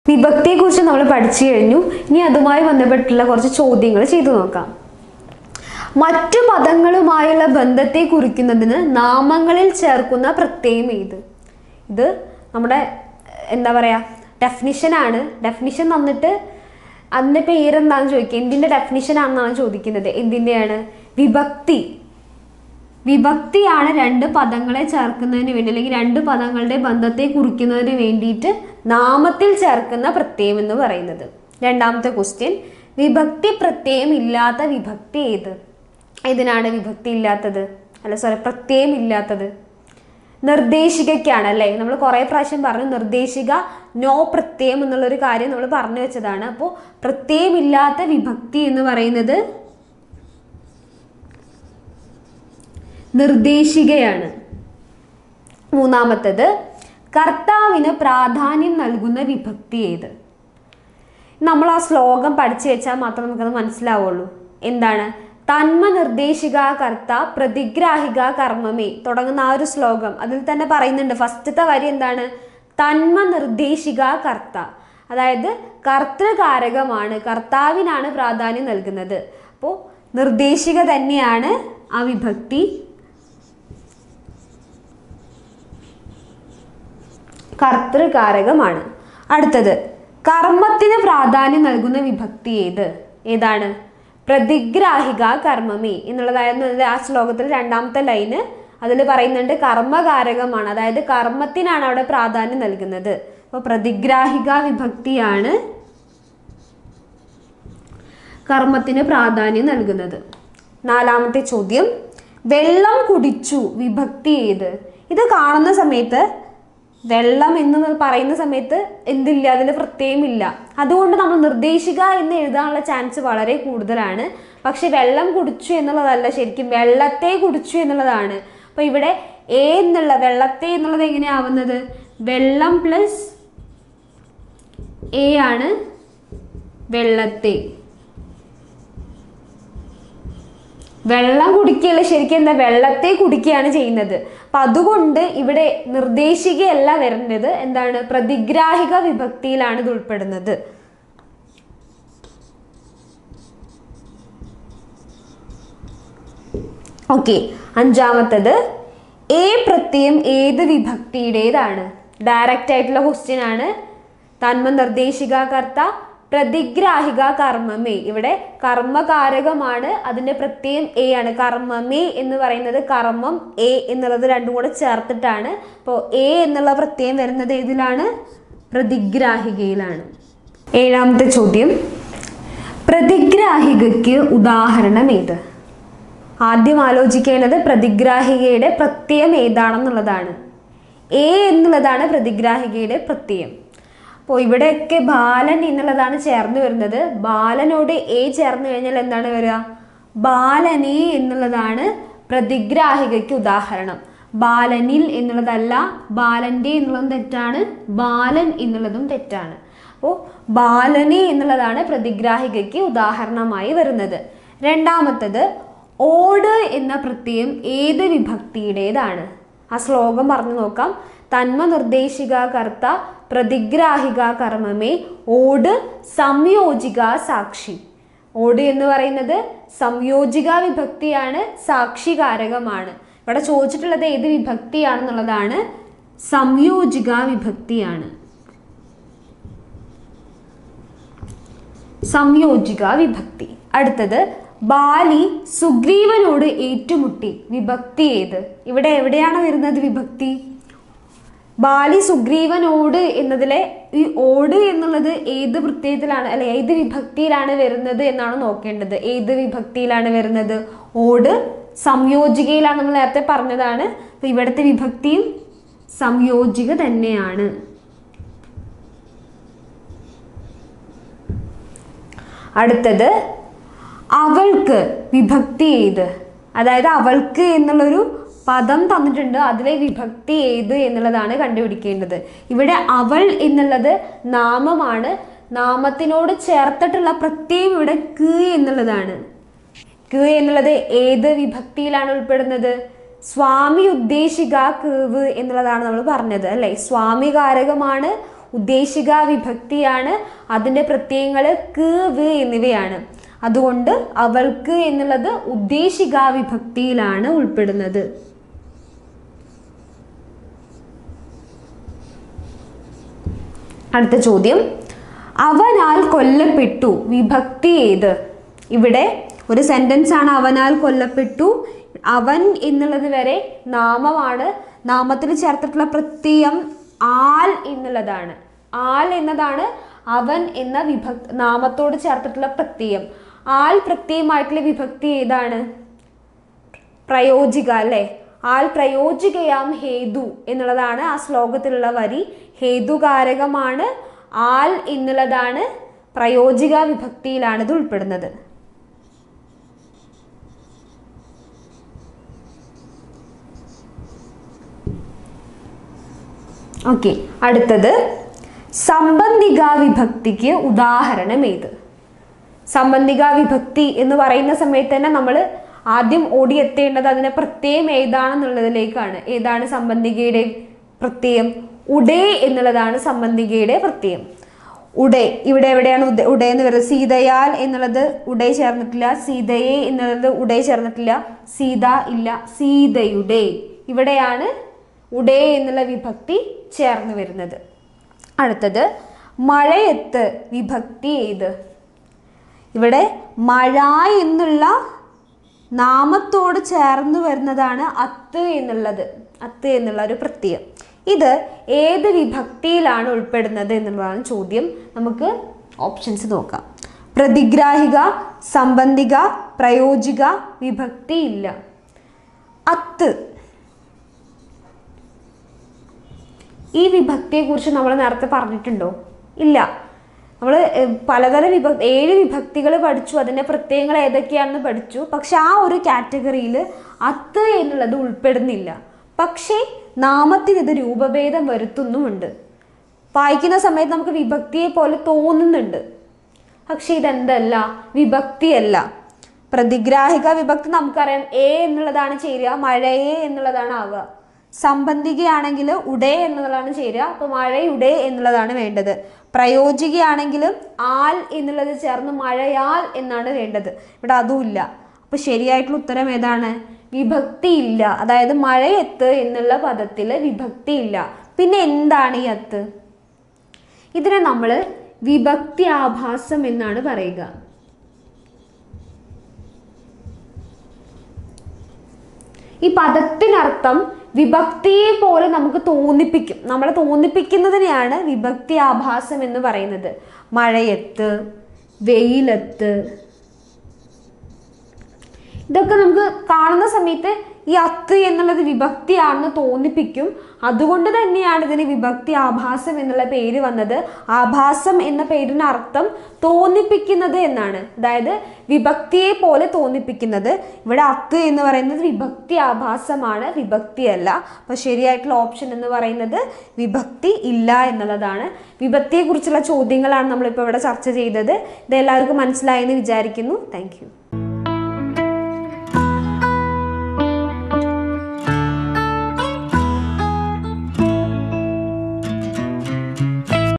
വിഭക്തിയെക്കുറിച്ച് നമ്മൾ പഠിച്ചു കഴിഞ്ഞു ഇനി അതുമായി ബന്ധപ്പെട്ടുള്ള കുറച്ച് ചോദ്യങ്ങൾ ചെയ്തു നോക്കാം മറ്റു പദങ്ങളുമായുള്ള ബന്ധത്തെ കുറിക്കുന്നതിന് നാമങ്ങളിൽ ചേർക്കുന്ന പ്രത്യയം ഏത് ഇത് നമ്മുടെ എന്താ പറയുക ഡെഫിനിഷനാണ് ഡെഫിനിഷൻ തന്നിട്ട് അതിൻ്റെ പേരെന്താണെന്ന് ചോദിക്കുക എന്തിൻ്റെ ഡെഫിനിഷൻ ആണെന്നാണ് ചോദിക്കുന്നത് എന്തിൻ്റെയാണ് വിഭക്തി വിഭക്തിയാണ് രണ്ട് പദങ്ങളെ ചേർക്കുന്നതിന് വേണ്ടി അല്ലെങ്കിൽ രണ്ട് പദങ്ങളുടെ ബന്ധത്തെ കുറിക്കുന്നതിന് വേണ്ടിയിട്ട് നാമത്തിൽ ചേർക്കുന്ന പ്രത്യയം എന്ന് പറയുന്നത് രണ്ടാമത്തെ ക്വസ്റ്റ്യൻ വിഭക്തി പ്രത്യയം ഇല്ലാത്ത വിഭക്തി ഏത് ഏതിനാണ് വിഭക്തി ഇല്ലാത്തത് അല്ല സോറി പ്രത്യയം ഇല്ലാത്തത് നിർദ്ദേശികയ്ക്കാണ് അല്ലേ നമ്മൾ കുറേ പ്രാവശ്യം പറഞ്ഞു നിർദ്ദേശിക നോ പ്രത്യയം എന്നുള്ളൊരു കാര്യം നമ്മൾ പറഞ്ഞു വെച്ചതാണ് അപ്പോൾ പ്രത്യയമില്ലാത്ത വിഭക്തി എന്ന് പറയുന്നത് നിർദ്ദേശികയാണ് മൂന്നാമത്തത് കർത്താവിന് പ്രാധാന്യം നൽകുന്ന വിഭക്തി ഏത് നമ്മൾ ആ ശ്ലോകം പഠിച്ചു വെച്ചാൽ മാത്രം നമുക്കത് മനസ്സിലാവുള്ളൂ എന്താണ് തന്മ നിർദ്ദേശിക കർത്ത പ്രതിഗ്രാഹിക കർമ്മമേ തുടങ്ങുന്ന ആ ഒരു ശ്ലോകം അതിൽ തന്നെ പറയുന്നുണ്ട് ഫസ്റ്റത്തെ വരി എന്താണ് തന്മ നിർദ്ദേശിക കർത്ത അതായത് കർത്തൃകാരകമാണ് കർത്താവിനാണ് പ്രാധാന്യം നൽകുന്നത് അപ്പോൾ നിർദ്ദേശിക തന്നെയാണ് ആ വിഭക്തി കർത്തൃകാരകമാണ് അടുത്തത് കർമ്മത്തിന് പ്രാധാന്യം നൽകുന്ന വിഭക്തി ഏത് ഏതാണ് പ്രതിഗ്രാഹിക കർമ്മമേ എന്നുള്ളതായിരുന്നു ഇതിലെ ആ ശ്ലോകത്തിൽ രണ്ടാമത്തെ ലൈന് അതിൽ പറയുന്നുണ്ട് കർമ്മകാരകമാണ് അതായത് കർമ്മത്തിനാണ് അവിടെ പ്രാധാന്യം നൽകുന്നത് അപ്പോൾ പ്രതിഗ്രാഹിക വിഭക്തിയാണ് കർമ്മത്തിന് പ്രാധാന്യം നൽകുന്നത് നാലാമത്തെ ചോദ്യം വെള്ളം കുടിച്ചു വിഭക്തി ഏത് ഇത് കാണുന്ന സമയത്ത് വെള്ളം എന്ന് പറയുന്ന സമയത്ത് എന്തില്ല അതിൽ പ്രത്യയമില്ല അതുകൊണ്ട് നമ്മൾ നിർദ്ദേശിക എന്ന് എഴുതാനുള്ള ചാൻസ് വളരെ കൂടുതലാണ് പക്ഷെ വെള്ളം കുടിച്ചു എന്നുള്ളതല്ല ശരിക്കും വെള്ളത്തെ കുടിച്ചു എന്നുള്ളതാണ് അപ്പൊ ഇവിടെ എ എന്നുള്ള വെള്ളത്തെ എന്നുള്ളത് എങ്ങനെയാവുന്നത് വെള്ളം പ്ലസ് എ ആണ് വെള്ളത്തെ വെള്ളം കുടിക്കുകയല്ല ശരിക്കും എന്താ വെള്ളത്തെ കുടിക്കുകയാണ് ചെയ്യുന്നത് അപ്പൊ അതുകൊണ്ട് ഇവിടെ നിർദ്ദേശികയല്ല വരേണ്ടത് എന്താണ് പ്രതിഗ്രാഹിക വിഭക്തിയിലാണ് ഇത് ഉൾപ്പെടുന്നത് ഓക്കെ അഞ്ചാമത്തത് എ പ്രത്യയം ഏത് വിഭക്തിയുടേതാണ് ഡയറക്റ്റ് ആയിട്ടുള്ള ക്വസ്റ്റ്യൻ ആണ് തന്മ നിർദ്ദേശിക കർത്ത പ്രതിഗ്രാഹിക കർമ്മമേ ഇവിടെ കർമ്മകാരകമാണ് അതിന്റെ പ്രത്യയം എ ആണ് കർമ്മമേ എന്ന് പറയുന്നത് കർമ്മം എ എന്നുള്ളത് രണ്ടും കൂടെ ചേർത്തിട്ടാണ് അപ്പോൾ എ എന്നുള്ള പ്രത്യയം വരുന്നത് ഏതിലാണ് പ്രതിഗ്രാഹികയിലാണ് ഏഴാമത്തെ ചോദ്യം പ്രതിഗ്രാഹികയ്ക്ക് ഉദാഹരണം ഏത് ആദ്യം ആലോചിക്കേണ്ടത് പ്രതിഗ്രാഹികയുടെ പ്രത്യയം ഏതാണെന്നുള്ളതാണ് എ എന്നുള്ളതാണ് പ്രതിഗ്രാഹികയുടെ പ്രത്യയം അപ്പോൾ ഇവിടെയൊക്കെ ബാലൻ എന്നുള്ളതാണ് ചേർന്ന് വരുന്നത് ബാലനോട് എ ചേർന്ന് കഴിഞ്ഞാൽ എന്താണ് വരിക ബാലനെ എന്നുള്ളതാണ് പ്രതിഗ്രാഹികയ്ക്ക് ഉദാഹരണം ബാലനിൽ എന്നുള്ളതല്ല ബാലന്റെ എന്നുള്ളതും തെറ്റാണ് ബാലൻ എന്നുള്ളതും തെറ്റാണ് അപ്പോൾ ബാലനെ എന്നുള്ളതാണ് പ്രതിഗ്രാഹികയ്ക്ക് ഉദാഹരണമായി വരുന്നത് രണ്ടാമത്തത് ഓട് എന്ന പ്രത്യയം ഏത് വിഭക്തിയുടേതാണ് ആ ശ്ലോകം പറഞ്ഞു നോക്കാം തന്മ നിർദ്ദേശിക കർത്ത പ്രതിഗ്രാഹിക കർമ്മമേ ഓട് സംയോജിക സാക്ഷി ഓട് എന്ന് പറയുന്നത് സംയോജിക വിഭക്തിയാണ് സാക്ഷികാരകമാണ് ഇവിടെ ചോദിച്ചിട്ടുള്ളത് ഏത് വിഭക്തിയാണെന്നുള്ളതാണ് സംയോജിക വിഭക്തിയാണ് സംയോജിക വിഭക്തി അടുത്തത് ബാലി സുഗ്രീവനോട് ഏറ്റുമുട്ടി വിഭക്തി ഏത് ഇവിടെ എവിടെയാണ് വരുന്നത് വിഭക്തി ബാലി സുഗ്രീവനോട് എന്നതിലെ ഈ ഓട് എന്നുള്ളത് ഏത് പ്രത്യയത്തിലാണ് അല്ലെ ഏത് വിഭക്തിയിലാണ് വരുന്നത് എന്നാണ് നോക്കേണ്ടത് ഏത് വിഭക്തിയിലാണ് വരുന്നത് ഓട് സംയോജികയിലാണ് നമ്മൾ നേരത്തെ പറഞ്ഞതാണ് അപ്പൊ ഇവിടുത്തെ വിഭക്തിയും സംയോജിക തന്നെയാണ് അടുത്തത് അവൾക്ക് വിഭക്തി ഏത് അതായത് അവൾക്ക് എന്നുള്ളൊരു പദം തന്നിട്ടുണ്ട് അതിലെ വിഭക്തി ഏത് എന്നുള്ളതാണ് കണ്ടുപിടിക്കേണ്ടത് ഇവിടെ അവൾ എന്നുള്ളത് നാമമാണ് നാമത്തിനോട് ചേർത്തിട്ടുള്ള പ്രത്യയം ഇവിടെ ക് എന്നുള്ളതാണ് ക് എന്നുള്ളത് ഏത് വിഭക്തിയിലാണ് ഉൾപ്പെടുന്നത് സ്വാമി ഉദ്ദേശിക കീവ് എന്നുള്ളതാണ് നമ്മൾ പറഞ്ഞത് അല്ലെ സ്വാമി കാരകമാണ് ഉദ്ദേശിക വിഭക്തിയാണ് അതിൻ്റെ പ്രത്യയങ്ങൾ ക്ക് വ് എന്നിവയാണ് അതുകൊണ്ട് അവൾക്ക് എന്നുള്ളത് ഉദ്ദേശിക വിഭക്തിയിലാണ് ഉൾപ്പെടുന്നത് അടുത്ത ചോദ്യം അവനാൽ കൊല്ലപ്പെട്ടു വിഭക്തി ഏത് ഇവിടെ ഒരു സെന്റൻസ് ആണ് അവനാൽ കൊല്ലപ്പെട്ടു അവൻ എന്നുള്ളത് വരെ നാമമാണ് നാമത്തിൽ ചേർത്തിട്ടുള്ള പ്രത്യയം ആൽ എന്നുള്ളതാണ് ആൽ എന്നതാണ് അവൻ എന്ന വിഭക്തി നാമത്തോട് ചേർത്തിട്ടുള്ള പ്രത്യയം ആൽ പ്രത്യയമായിട്ടുള്ള വിഭക്തി ഏതാണ് പ്രയോജിക അല്ലേ ആൽ പ്രയോജികയാം ഹേതു എന്നുള്ളതാണ് ആ ശ്ലോകത്തിലുള്ള വരി ഹേതുകാരകമാണ് ആൽ എന്നുള്ളതാണ് പ്രയോജിക വിഭക്തിയിലാണ് ഇത് ഉൾപ്പെടുന്നത് ഓക്കെ അടുത്തത് സംബന്ധിക വിഭക്തിക്ക് ഉദാഹരണം ഏത് സംബന്ധിക വിഭക്തി എന്ന് പറയുന്ന സമയത്ത് തന്നെ നമ്മൾ ആദ്യം ഓടിയെത്തേണ്ടത് അതിന്റെ പ്രത്യയം ഏതാണെന്നുള്ളതിലേക്കാണ് ഏതാണ് സംബന്ധികയുടെ പ്രത്യയം ഉടേ എന്നുള്ളതാണ് സംബന്ധികയുടെ പ്രത്യയം ഉടേ ഇവിടെ എവിടെയാണ് ഉദ- ഉടേ എന്ന് പറയുന്നത് സീതയാൽ എന്നുള്ളത് ഉടേ ചേർന്നിട്ടില്ല സീതയെ എന്നുള്ളത് ഉടേ ചേർന്നിട്ടില്ല സീത ഇല്ല സീതയുടെ ഇവിടെയാണ് ഉടേ എന്നുള്ള വിഭക്തി ചേർന്ന് വരുന്നത് അടുത്തത് മഴയത്ത് വിഭക്തി ഏത് ഇവിടെ മഴ എന്നുള്ള നാമത്തോട് ചേർന്ന് വരുന്നതാണ് അത്ത് എന്നുള്ളത് അത്ത് എന്നുള്ള ഒരു പ്രത്യയം ഇത് ഏത് വിഭക്തിയിലാണ് ഉൾപ്പെടുന്നത് എന്നുള്ളതാണ് ചോദ്യം നമുക്ക് ഓപ്ഷൻസ് നോക്കാം പ്രതിഗ്രാഹിക സംബന്ധിക പ്രയോജിക വിഭക്തി ഇല്ല അത്ത് ഈ വിഭക്തിയെക്കുറിച്ച് നമ്മൾ നേരത്തെ പറഞ്ഞിട്ടുണ്ടോ ഇല്ല നമ്മൾ പലതരം വിഭക്തി ഏഴ് വിഭക്തികൾ പഠിച്ചു അതിൻ്റെ പ്രത്യയങ്ങൾ ഏതൊക്കെയാണെന്ന് പഠിച്ചു പക്ഷെ ആ ഒരു കാറ്റഗറിയിൽ അത്ത് എന്നുള്ളത് ഉൾപ്പെടുന്നില്ല പക്ഷേ നാമത്തിന് ഇത് രൂപഭേദം വരുത്തുന്നുമുണ്ട് വായിക്കുന്ന സമയത്ത് നമുക്ക് വിഭക്തിയെ പോലെ തോന്നുന്നുണ്ട് പക്ഷെ ഇതെന്തല്ല വിഭക്തിയല്ല പ്രതിഗ്രാഹിക വിഭക്തി നമുക്കറിയാം എ എന്നുള്ളതാണ് ചേരുക മഴയെ എന്നുള്ളതാണ് ആവുക സംബന്ധികയാണെങ്കിൽ ഉടേ എന്നുള്ളതാണ് ചേരുക അപ്പോൾ മഴയുടെ എന്നുള്ളതാണ് വേണ്ടത് പ്രയോജികയാണെങ്കിലും ആൽ എന്നുള്ളത് ചേർന്ന് മഴയാൽ എന്നാണ് വേണ്ടത് ഇവിടെ അതുമില്ല അപ്പോൾ ശരിയായിട്ടുള്ള ഉത്തരം ഏതാണ് വിഭക്തി ഇല്ല അതായത് മഴയത്ത് എന്നുള്ള പദത്തിൽ വിഭക്തി ഇല്ല പിന്നെ എന്താണ് ഈ അത്ത് ഇതിനെ നമ്മൾ വിഭക്തി ആഭാസം എന്നാണ് പറയുക ഈ പദത്തിനർത്ഥം വിഭക്തിയെ പോലെ നമുക്ക് തോന്നിപ്പിക്കും നമ്മളെ തോന്നിപ്പിക്കുന്നതിനെയാണ് വിഭക്തി ആഭാസം എന്ന് പറയുന്നത് മഴയത്ത് വെയിലത്ത് ഇതൊക്കെ നമുക്ക് കാണുന്ന സമയത്ത് ഈ അത്ത് എന്നുള്ളത് വിഭക്തിയാണെന്ന് തോന്നിപ്പിക്കും അതുകൊണ്ട് തന്നെയാണ് ഇതിന് വിഭക്തി ആഭാസം എന്നുള്ള പേര് വന്നത് ആഭാസം എന്ന പേരിന് അർത്ഥം തോന്നിപ്പിക്കുന്നത് എന്നാണ് അതായത് വിഭക്തിയെ പോലെ തോന്നിപ്പിക്കുന്നത് ഇവിടെ അത്ത് എന്ന് പറയുന്നത് വിഭക്തി ആഭാസമാണ് വിഭക്തിയല്ല അപ്പോൾ ശരിയായിട്ടുള്ള ഓപ്ഷൻ എന്ന് പറയുന്നത് വിഭക്തി ഇല്ല എന്നുള്ളതാണ് വിഭക്തിയെക്കുറിച്ചുള്ള ചോദ്യങ്ങളാണ് നമ്മളിപ്പോൾ ഇവിടെ ചർച്ച ചെയ്തത് ഇത് എല്ലാവർക്കും മനസ്സിലായെന്ന് വിചാരിക്കുന്നു താങ്ക്